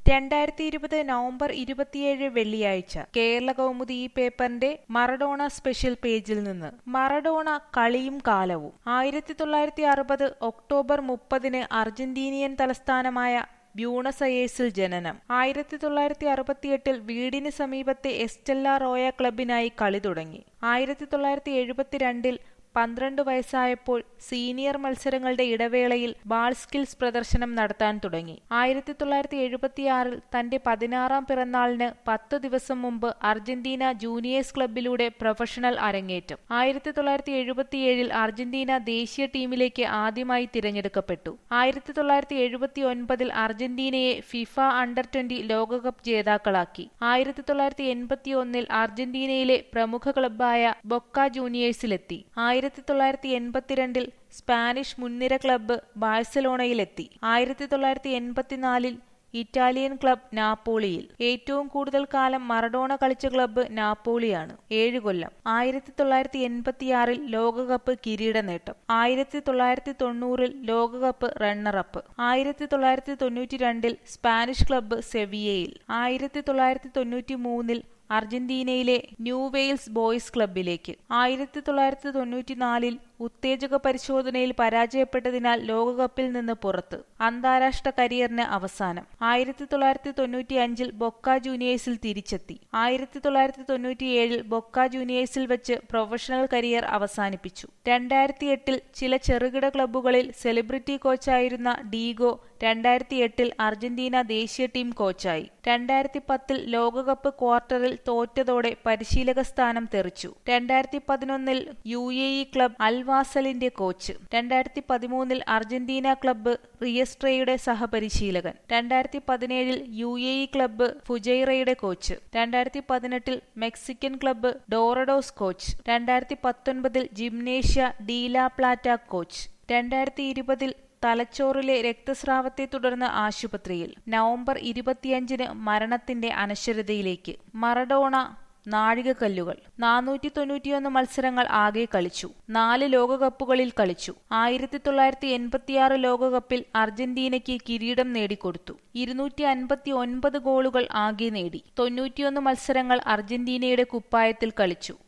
രണ്ടായിരത്തി ഇരുപത് നവംബർ ഇരുപത്തിയേഴ് വെള്ളിയാഴ്ച കേരള കൗമുദി ഈ പേപ്പറിന്റെ മറഡോണ സ്പെഷ്യൽ പേജിൽ നിന്ന് മറഡോണ കളിയും കാലവും ആയിരത്തി തൊള്ളായിരത്തി അറുപത് ഒക്ടോബർ മുപ്പതിന് അർജന്റീനിയൻ തലസ്ഥാനമായ ബ്യൂണസ് അയേഴ്സിൽ ജനനം ആയിരത്തി തൊള്ളായിരത്തി അറുപത്തിയെട്ടിൽ വീടിന് സമീപത്തെ എസ്റ്റെല്ല റോയ ക്ലബിനായി കളി തുടങ്ങി ആയിരത്തി തൊള്ളായിരത്തി എഴുപത്തിരണ്ടിൽ പന്ത്രണ്ട് വയസ്സായപ്പോൾ സീനിയർ മത്സരങ്ങളുടെ ഇടവേളയിൽ ബാൾ സ്കിൽസ് പ്രദർശനം നടത്താൻ തുടങ്ങി ആയിരത്തി തൊള്ളായിരത്തി എഴുപത്തിയാറിൽ തന്റെ പതിനാറാം പിറന്നാളിന് പത്ത് ദിവസം മുമ്പ് അർജന്റീന ജൂനിയേഴ്സ് ക്ലബിലൂടെ പ്രൊഫഷണൽ അരങ്ങേറ്റം ആയിരത്തി തൊള്ളായിരത്തി എഴുപത്തിയേഴിൽ അർജന്റീന ദേശീയ ടീമിലേക്ക് ആദ്യമായി തിരഞ്ഞെടുക്കപ്പെട്ടു ആയിരത്തി തൊള്ളായിരത്തി എഴുപത്തി ഒൻപതിൽ അർജന്റീനയെ ഫിഫ അണ്ടർ ട്വന്റി ലോകകപ്പ് ജേതാക്കളാക്കി ആയിരത്തി തൊള്ളായിരത്തി എൺപത്തി ഒന്നിൽ അർജന്റീനയിലെ പ്രമുഖ ക്ലബ്ബായ ബൊക്ക ജൂനിയേഴ്സിലെത്തി ആയിരത്തി തൊള്ളായിരത്തി എൺപത്തിരണ്ടിൽ സ്പാനിഷ് മുൻനിര ക്ലബ്ബ് ബാഴ്സലോണയിലെത്തി ആയിരത്തി തൊള്ളായിരത്തി എൺപത്തിനാലിൽ ഇറ്റാലിയൻ ക്ലബ് നാപ്പോളിയിൽ ഏറ്റവും കൂടുതൽ കാലം മറഡോണ കളിച്ച ക്ലബ്ബ് നാപ്പോളിയാണ് ഏഴ് കൊല്ലം ആയിരത്തി തൊള്ളായിരത്തി എൺപത്തിയാറിൽ ലോകകപ്പ് കിരീട നേട്ടം ആയിരത്തി തൊള്ളായിരത്തി തൊണ്ണൂറിൽ ലോകകപ്പ് റണ്ണറപ്പ് ആയിരത്തി തൊള്ളായിരത്തി തൊണ്ണൂറ്റി രണ്ടിൽ സ്പാനിഷ് ക്ലബ്ബ് സെവിയയിൽ ആയിരത്തി തൊള്ളായിരത്തി തൊണ്ണൂറ്റി മൂന്നിൽ അർജന്റീനയിലെ ന്യൂ വെയിൽസ് ബോയ്സ് ക്ലബിലേക്ക് ആയിരത്തി തൊള്ളായിരത്തി തൊണ്ണൂറ്റിനാലിൽ ഉത്തേജക പരിശോധനയിൽ പരാജയപ്പെട്ടതിനാൽ ലോകകപ്പിൽ നിന്ന് പുറത്ത് അന്താരാഷ്ട്ര കരിയറിന് അവസാനം ആയിരത്തി തൊള്ളായിരത്തി തൊണ്ണൂറ്റി അഞ്ചിൽ ബൊക്ക ജൂനിയേഴ്സിൽ തിരിച്ചെത്തി ആയിരത്തി തൊള്ളായിരത്തി തൊണ്ണൂറ്റിയേഴിൽ ബൊക്ക ജൂനിയേഴ്സിൽ വെച്ച് പ്രൊഫഷണൽ കരിയർ അവസാനിപ്പിച്ചു രണ്ടായിരത്തി എട്ടിൽ ചില ചെറുകിട ക്ലബ്ബുകളിൽ സെലിബ്രിറ്റി കോച്ചായിരുന്ന ഡീഗോ രണ്ടായിരത്തി എട്ടിൽ അർജന്റീന ദേശീയ ടീം കോച്ചായി രണ്ടായിരത്തി പത്തിൽ ലോകകപ്പ് ക്വാർട്ടറിൽ തോറ്റതോടെ പരിശീലക സ്ഥാനം തെറിച്ചു രണ്ടായിരത്തി പതിനൊന്നിൽ യു എ ഇ ക്ലബ് അൽവാസലിന്റെ കോച്ച് രണ്ടായിരത്തി പതിമൂന്നിൽ അർജന്റീന ക്ലബ്ബ് റിയസ്ട്രയുടെ സഹപരിശീലകൻ രണ്ടായിരത്തി പതിനേഴിൽ യു എ ഇ ക്ലബ്ബ് ഫുജൈറയുടെ കോച്ച് രണ്ടായിരത്തി പതിനെട്ടിൽ മെക്സിക്കൻ ക്ലബ്ബ് ഡോറഡോസ് കോച്ച് രണ്ടായിരത്തി പത്തൊൻപതിൽ ജിംനേഷ്യ ഡീല പ്ലാറ്റ കോച്ച് രണ്ടായിരത്തി ഇരുപതിൽ തലച്ചോറിലെ രക്തസ്രാവത്തെ തുടർന്ന് ആശുപത്രിയിൽ നവംബർ ഇരുപത്തിയഞ്ചിന് മരണത്തിന്റെ അനശ്വരതയിലേക്ക് മറഡോണ നാഴികക്കല്ലുകൾ നാനൂറ്റി തൊണ്ണൂറ്റിയൊന്ന് മത്സരങ്ങൾ ആകെ കളിച്ചു നാല് ലോകകപ്പുകളിൽ കളിച്ചു ആയിരത്തി തൊള്ളായിരത്തി എൺപത്തിയാറ് ലോകകപ്പിൽ അർജന്റീനയ്ക്ക് കിരീടം നേടിക്കൊടുത്തു ഇരുന്നൂറ്റി അൻപത്തി ഒൻപത് ഗോളുകൾ ആകെ നേടി തൊണ്ണൂറ്റിയൊന്ന് മത്സരങ്ങൾ അർജന്റീനയുടെ കുപ്പായത്തിൽ കളിച്ചു